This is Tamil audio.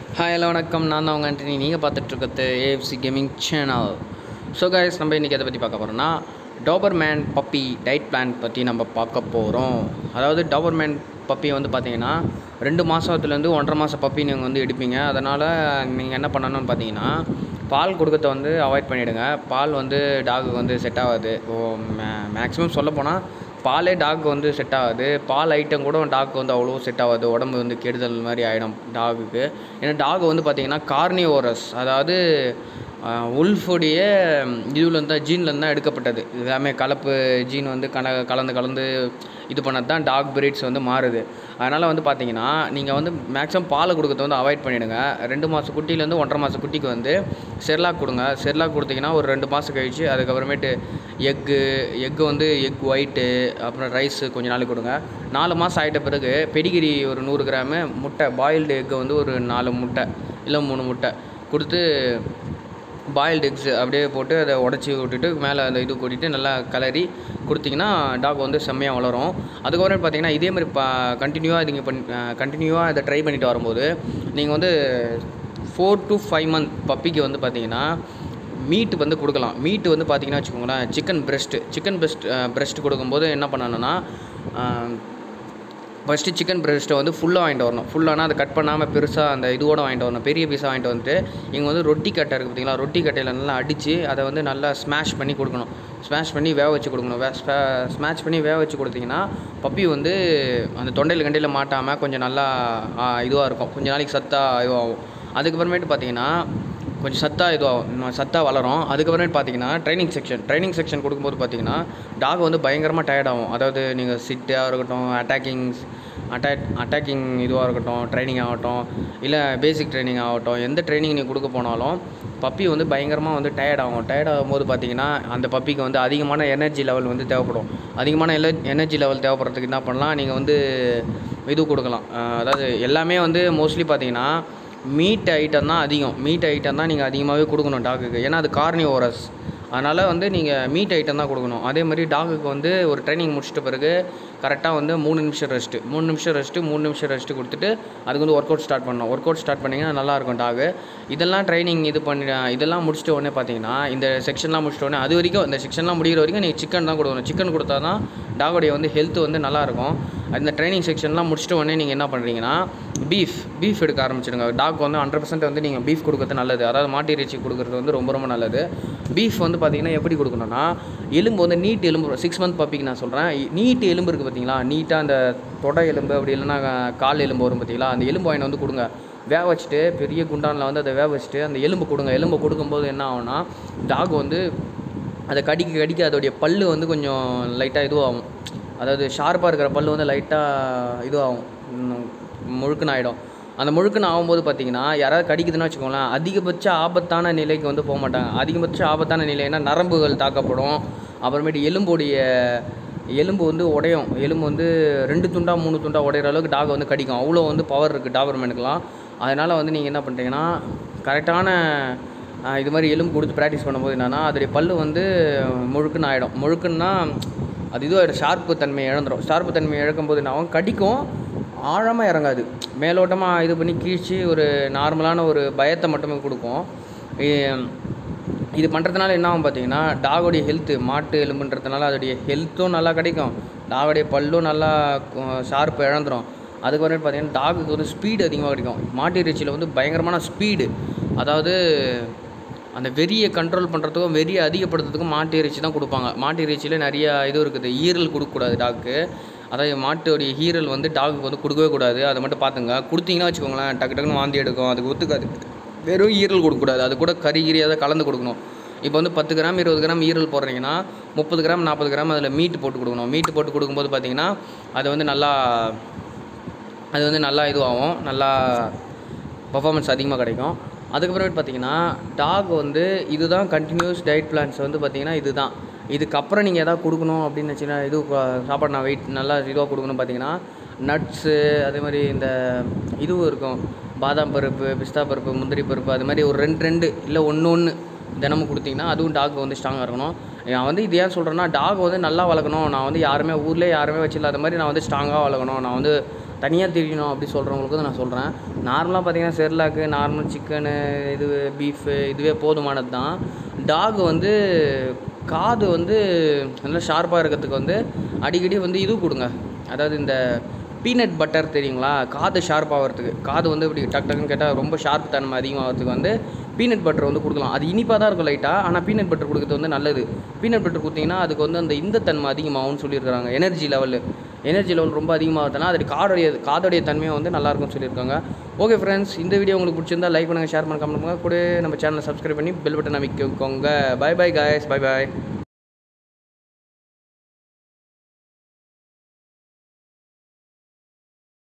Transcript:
ஹாய் ஹலோ வணக்கம் நான் தான் உங்கள் ஆண்டனி நீங்கள் பார்த்துட்ருக்கிறது AFC gaming channel so guys நம்ம இன்றைக்கி எதை பற்றி பார்க்க போகிறோம்னா டாபர்மேன் பப்பி டயட் பிளான் பற்றி நம்ம பார்க்க போகிறோம் அதாவது டாபர்மேன் பப்பி வந்து பார்த்தீங்கன்னா ரெண்டு மாதத்துலேருந்து ஒன்றரை மாதம் பப்பி நீங்கள் வந்து எடுப்பீங்க அதனால் நீங்கள் என்ன பண்ணணும்னு பார்த்தீங்கன்னா பால் கொடுக்கறத வந்து அவாய்ட் பண்ணிவிடுங்க பால் வந்து டாகுக்கு வந்து செட் ஆகாது ஓ மே மேக்ஸிமம் சொல்ல போனால் பாலே டாக் வந்து செட் ஆகாது பால் ஐட்டம் கூட டாக் வந்து அவ்வளோ செட் ஆகாது உடம்பு வந்து கெடுதல் மாதிரி ஆகிடும் டாகுக்கு ஏன்னா டாக் வந்து பார்த்திங்கன்னா கார்னிவோரஸ் அதாவது உல்ஃபுடைய இதுலேருந்து தான் ஜீன்லேருந்து தான் எடுக்கப்பட்டது எல்லாமே கலப்பு ஜீன் வந்து கல கலந்து கலந்து இது பண்ணது தான் டாக் பிரீட்ஸ் வந்து மாறுது அதனால் வந்து பார்த்தீங்கன்னா நீங்கள் வந்து மேக்ஸிமம் பாலை கொடுக்கறத வந்து அவாய்ட் பண்ணிவிடுங்க ரெண்டு மாத குட்டிலேருந்து ஒன்றரை மாத குட்டிக்கு வந்து செர்லாக் கொடுங்க செர்லாக் கொடுத்தீங்கன்னா ஒரு ரெண்டு மாதம் கழிச்சு அதுக்கப்புறமேட்டு எக்கு எக்கு வந்து எக் ஒயிட்டு அப்புறம் ரைஸு கொஞ்ச நாளைக்கு கொடுங்க நாலு மாதம் ஆகிட்ட பிறகு பெடிகிரி ஒரு நூறு கிராமு முட்டை பாயில்டு எக்கு வந்து ஒரு நாலு முட்டை இல்லை மூணு முட்டை கொடுத்து பாயில்டு எக்ஸ் அப்படியே போட்டு அதை உடச்சி விட்டுட்டு மேலே அந்த இது கொட்டிட்டு நல்லா கலரி கொடுத்தீங்கன்னா டாக் வந்து செம்மையாக வளரும் அதுக்கப்புறம் பார்த்தீங்கன்னா இதே மாதிரி பா கண்டினியூவாக நீங்கள் பண்ணி கண்டினியூவாக இதை ட்ரை பண்ணிட்டு வரும்போது நீங்கள் வந்து ஃபோர் டு ஃபைவ் மந்த் பப்பிக்கு வந்து பார்த்தீங்கன்னா மீட் வந்து கொடுக்கலாம் மீட் வந்து பார்த்தீங்கன்னா வச்சுக்கோங்களேன் chicken breast chicken breast breast கொடுக்கும்போது என்ன பண்ணணும்னா ஃபஸ்ட்டு சிக்கன் பிரெஸ்ட்டை வந்து ஃபுல்லாக வாங்கிட்டு வரணும் ஃபுல்லானா அதை கட் பண்ணாமல் பெருசாக அந்த இதுவோட வாங்கிட்டு வரணும் பெரிய பீஸாக வாங்கிட்டு வந்துட்டு இங்கே வந்து ரொட்டி கட்டை இருக்குது பார்த்தீங்களா ரொட்டி கட்டையில் நல்லா அடித்து அதை வந்து நல்லா ஸ்மாஷ் பண்ணி கொடுக்கணும் ஸ்மாஷ் பண்ணி வேக வச்சு கொடுக்கணும் வே ஸ்மாஷ் பண்ணி வேக வச்சு கொடுத்தீங்கன்னா பப்பி வந்து அந்த தொண்டையில் கண்டையில் மாட்டாமல் கொஞ்சம் நல்லா இதுவாக இருக்கும் கொஞ்சம் நாளைக்கு சத்தாக இதுவாகும் அதுக்கப்புறமேட்டு பார்த்தீங்கன்னா கொஞ்சம் சத்தாக இதுவாகும் சத்தாக வளரும் அதுக்கப்புறமேட்டு பார்த்தீங்கன்னா ட்ரைனிங் செக்ஷன் ட்ரைனிங் செக்ஷன் கொடுக்கும்போது பார்த்தீங்கன்னா டாக் வந்து பயங்கரமாக டயர்ட் ஆகும் அதாவது நீங்கள் சிட்டாக இருக்கட்டும் அட்டாக்கிங்ஸ் அட்டாக் அட்டாக்கிங் இதுவாக இருக்கட்டும் ட்ரைனிங் ஆகட்டும் இல்லை பேசிக் ட்ரைனிங் ஆகட்டும் எந்த ட்ரைனிங் நீங்கள் கொடுக்க போனாலும் பப்பி வந்து பயங்கரமாக வந்து டயர்ட் ஆகும் டயர்ட் ஆகும்போது பார்த்தீங்கன்னா அந்த பப்பிக்கு வந்து அதிகமான எனர்ஜி லெவல் வந்து தேவைப்படும் அதிகமான எல எனர்ஜி லெவல் தேவைப்படுறதுக்கு என்ன பண்ணலாம் நீங்கள் வந்து இது கொடுக்கலாம் அதாவது எல்லாமே வந்து மோஸ்ட்லி பார்த்தீங்கன்னா மீட் ஐட்டம் தான் அதிகம் மீட் ஐட்டம் தான் நீங்கள் அதிகமாகவே கொடுக்கணும் டாகுக்கு ஏன்னா அது கார்னிவோரஸ் அதனால் வந்து நீங்கள் மீட் ஐட்டம் தான் கொடுக்கணும் அதே மாதிரி டாகுக்கு வந்து ஒரு ட்ரைனிங் முடிச்சிட்ட பிறகு கரெக்டாக வந்து மூணு நிமிஷம் ரெஸ்ட்டு மூணு நிமிஷம் ரெஸ்ட்டு மூணு நிமிஷம் ரெஸ்ட்டு கொடுத்துட்டு அதுக்கு வந்து ஒர்க் அவுட் ஸ்டார்ட் பண்ணணும் ஒர்க் அவுட் ஸ்டார்ட் பண்ணிங்கன்னா நல்லாயிருக்கும் டாகு இதெல்லாம் ட்ரைனிங் இது பண்ணி இதெல்லாம் முடிச்சிட்ட உடனே பார்த்தீங்கன்னா இந்த செக்ஷன்லாம் முடிச்சிட்ட உடனே அது வரைக்கும் இந்த செக்ஷன்லாம் முடிகிற வரைக்கும் நீங்கள் சிக்கன் தான் கொடுக்கணும் சிக்கன் கொடுத்தா தான் டாகுடைய வந்து ஹெல்த் வந்து நல்லாயிருக்கும் அந்த ட்ரைனிங் செக்ஷன்லாம் முடிச்சிட்ட உடனே நீங்கள் என்ன பண்ணுறீங்கன்னா பீஃப் பீஃப் எடுக்க ஆரம்பிச்சிடுங்க டாக் வந்து ஹண்ட்ரட் பர்சன்ட் வந்து நீங்கள் பீஃப் கொடுக்கறது நல்லது அதாவது மாட்டு இறைச்சி கொடுக்குறது வந்து ரொம்ப ரொம்ப நல்லது பீஃப் வந்து பார்த்தீங்கன்னா எப்படி கொடுக்கணும்னா எலும்பு வந்து நீட் எலும்பு சிக்ஸ் மந்த் பப்பிக்கு நான் சொல்கிறேன் நீட் எலும்பு இருக்குது பார்த்தீங்களா நீட்டாக அந்த தொடை எலும்பு அப்படி இல்லைன்னா கால் எலும்பு வரும் பார்த்தீங்களா அந்த எலும்பு வாங்கி வந்து கொடுங்க வேக வச்சுட்டு பெரிய குண்டானில் வந்து அதை வேக வச்சுட்டு அந்த எலும்பு கொடுங்க எலும்பு கொடுக்கும்போது என்ன ஆகும்னா டாக் வந்து அதை கடிக்க கடிக்க அதோடைய பல் வந்து கொஞ்சம் லைட்டாக இதுவாகும் அதாவது ஷார்ப்பாக இருக்கிற பல் வந்து லைட்டாக இதுவாகும் முழுக்குன்னு ஆகிடும் அந்த முழுக்குன்னு ஆகும்போது பார்த்தீங்கன்னா யாராவது கடிக்குதுன்னு வச்சுக்கோங்களேன் அதிகபட்ச ஆபத்தான நிலைக்கு வந்து போக மாட்டாங்க அதிகபட்ச ஆபத்தான நிலைன்னா நரம்புகள் தாக்கப்படும் அப்புறமேட்டு எலும்புடைய எலும்பு வந்து உடையும் எலும்பு வந்து ரெண்டு துண்டா மூணு துண்டா உடையிற அளவுக்கு டாக் வந்து கடிக்கும் அவ்வளோ வந்து பவர் இருக்குது டாபர்மேனுக்குலாம் அதனால் வந்து நீங்கள் என்ன பண்ணுறீங்கன்னா கரெக்டான இது மாதிரி எலும்பு கொடுத்து ப்ராக்டிஸ் பண்ணும்போது என்னென்னா அதோடைய பல் வந்து முழுக்குன்னு ஆகிடும் முழுக்குன்னா அது இதுவாகிடும் ஷார்ப்பு தன்மை இழந்துடும் ஷார்ப்பு தன்மை இழக்கும்போது என்ன ஆகும் கடிக்கும் ஆழமாக இறங்காது மேலோட்டமாக இது பண்ணி கீழ்ச்சி ஒரு நார்மலான ஒரு பயத்தை மட்டுமே கொடுக்கும் இது பண்ணுறதுனால என்ன ஆகும் பார்த்தீங்கன்னா டாகோடைய ஹெல்த்து மாட்டு எலும்புன்றதுனால அதோடைய ஹெல்த்தும் நல்லா கிடைக்கும் டாகோடைய பல்லும் நல்லா ஷார்ப்பு இழந்துடும் அதுக்கப்புறம் பார்த்தீங்கன்னா டாகுக்கு வந்து ஸ்பீடு அதிகமாக கிடைக்கும் மாட்டு இறைச்சியில் வந்து பயங்கரமான ஸ்பீடு அதாவது அந்த வெறியை கண்ட்ரோல் பண்ணுறதுக்கும் வெறியை அதிகப்படுத்துறதுக்கும் மாட்டு இறைச்சி தான் கொடுப்பாங்க மாட்டு இறைச்சியில் நிறைய இது இருக்குது ஈரல் கொடுக்கக்கூடாது டாக்கு அதாவது மாட்டோடைய ஈரல் வந்து டாகுக்கு வந்து கொடுக்கவே கூடாது அதை மட்டும் பார்த்துங்க கொடுத்தீங்கன்னா வச்சுக்கோங்களேன் டக்கு டக்குன்னு வாந்தி எடுக்கும் அதுக்கு ஒத்துக்காது வெறும் ஈரல் கொடுக்கக்கூடாது அது கூட கறி கறி அதை கலந்து கொடுக்கணும் இப்போ வந்து பத்து கிராம் இருபது கிராம் ஈரல் போடுறீங்கன்னா முப்பது கிராம் நாற்பது கிராம் அதில் மீட்டு போட்டு கொடுக்கணும் மீட்டு போட்டு கொடுக்கும்போது பார்த்தீங்கன்னா அது வந்து நல்லா அது வந்து நல்லா இதுவாகும் நல்லா பர்ஃபார்மன்ஸ் அதிகமாக கிடைக்கும் அதுக்கப்புறமேட்டு பார்த்தீங்கன்னா டாக் வந்து இதுதான் கண்டினியூஸ் டயட் பிளான்ஸ் வந்து பார்த்தீங்கன்னா இதுதான் இதுக்கப்புறம் நீங்கள் எதாவது கொடுக்கணும் அப்படின்னு வச்சிங்கன்னா இது சாப்பாடு நான் வெயிட் நல்லா இதுவாக கொடுக்கணும் பார்த்தீங்கன்னா நட்ஸு அதே மாதிரி இந்த இதுவும் இருக்கும் பாதாம் பருப்பு பிஸ்தா பருப்பு முந்திரி பருப்பு அது மாதிரி ஒரு ரெண்டு ரெண்டு இல்லை ஒன்று ஒன்று தினமும் கொடுத்தீங்கன்னா அதுவும் டாக் வந்து ஸ்ட்ராங்காக இருக்கணும் நான் வந்து இது ஏன் சொல்கிறேன்னா டாக் வந்து நல்லா வளர்க்கணும் நான் வந்து யாருமே ஊர்லேயே யாருமே வச்சில்லாத மாதிரி நான் வந்து ஸ்ட்ராங்காக வளர்க்கணும் நான் வந்து தனியாக தெரியணும் அப்படி சொல்கிறவங்களுக்கு வந்து நான் சொல்கிறேன் நார்மலாக பார்த்தீங்கன்னா செர்லாக்கு நார்மல் சிக்கனு இது பீஃபு இதுவே போதுமானது தான் டாக் வந்து காது வந்து நல்லா ஷார்ப்பாக இருக்கிறதுக்கு வந்து அடிக்கடி வந்து இது கொடுங்க அதாவது இந்த பீனட் பட்டர் தெரியுங்களா காது ஷார்ப் ஆகிறதுக்கு காது வந்து இப்படி டக் டக்குன்னு கேட்டால் ரொம்ப ஷார்ப் தன்மை அதிகமாகிறதுக்கு வந்து பீனட் பட்டர் வந்து கொடுக்கலாம் அது இனிப்பாக தான் இருக்கும் லைட்டாக ஆனால் பீனட் பட்டர் கொடுக்குறது வந்து நல்லது பீனட் பட்டர் கொடுத்தீங்கன்னா அதுக்கு வந்து அந்த இந்த தன்மை அதிகமாகும்னு சொல்லியிருக்காங்க எனர்ஜி லெவல் எனர்ஜி லெவல் ரொம்ப அதிகமாகுதுன்னா அது காதுடைய காதுடைய தன்மையை வந்து நல்லாயிருக்கும்னு சொல்லியிருக்காங்க ஓகே ஃப்ரெண்ட்ஸ் இந்த வீடியோ உங்களுக்கு பிடிச்சிருந்தா லைக் பண்ணுங்கள் ஷேர் பண்ண கமெண்ட் பண்ணுங்கள் கூட நம்ம சேனலை சப்ஸ்கிரைப் பண்ணி பெல் பட்டன் அமைக்கோங்க பை பை காய்ஸ் பை பாய்